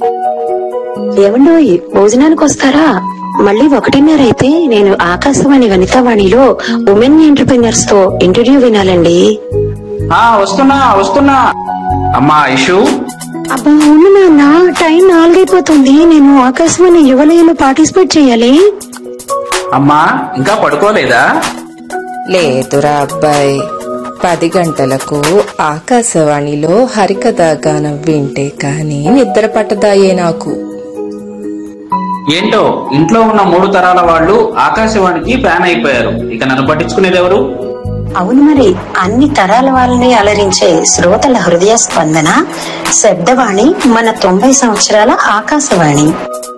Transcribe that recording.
ఏమండో భోజనానికి వస్తారా మళ్ళీ ఒకటిన్నర అయితే నేను ఆకాశవాణి వనితావాణిలో ఉమెన్ ఎంటర్ప్రినర్స్ తో ఇంటర్వ్యూ వినాలండి ఆ వస్తున్నా వస్తున్నా అమ్మా ఇషు అబ్బా అవును నాన్న టైం నాలుగైపోతుంది నేను ఆకాశవాణి యువలయలో పార్టిసిపేట్ చేయాలి అమ్మా ఇంకా పడుకోలేదా లేదురా అబ్బాయి పది గంటలకు ఆకాశవాణిలో హరికథ గానం వింటే కాని నిద్ర పట్టదాయే నాకు ఏంటో ఇంట్లో ఉన్న మూడు తరాల వాళ్ళు ఆకాశవాణికి ఫ్యాన్ అయిపోయారు ఇక నన్ను పట్టించుకునేది ఎవరు అవును మరి అన్ని తరాల వాళ్ళని అలరించే శ్రోతల హృదయ స్పందన శబ్దవాణి మన తొంభై సంవత్సరాల ఆకాశవాణి